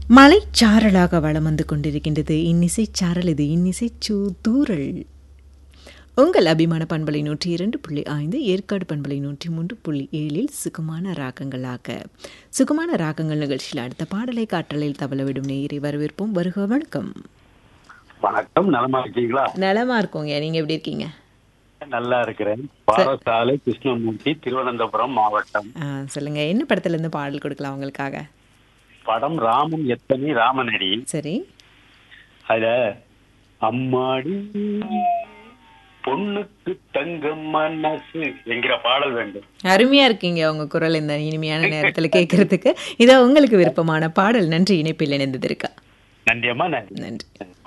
மலைச்சாரலாக வளம் வந்து கொண்டிருக்கின்றது இன்னிசை சாரல் இது இன்னிசை தூரல் உங்கள் அபிமான பண்பலை நூற்றி இரண்டு புள்ளி ஐந்து ஏற்காடு பண்பலை நூற்றி மூன்று புள்ளி ஏழில் சுகமான ராகங்களாக சுகமான ராகங்கள் நிகழ்ச்சியில் அடுத்த பாடலை காற்றலில் தவளவிடும் நேயரை வரவேற்போம் வருக வணக்கம் வணக்கம் நலமா இருக்கீங்களா நலமா இருக்கோங்க நீங்க எப்படி இருக்கீங்க நல்லா இருக்கிறேன் பாரசாலை கிருஷ்ணமூர்த்தி திருவனந்தபுரம் மாவட்டம் ஆ, சொல்லுங்க என்ன படத்துல இருந்து பாடல் கொடுக்கலாம் உங்களுக்காக படம் ராமன் எத்தனை ராமனடி சரி அதுல அம்மாடி பொண்ணுக்கு தங்கம் மனசு என்கிற பாடல் வேண்டும் அருமையா இருக்கீங்க உங்க குரல் இந்த இனிமையான நேரத்துல கேட்கறதுக்கு இதோ உங்களுக்கு விருப்பமான பாடல் நன்றி இணைப்பில் இணைந்ததற்கா நன்றி அம்மா நன்றி நன்றி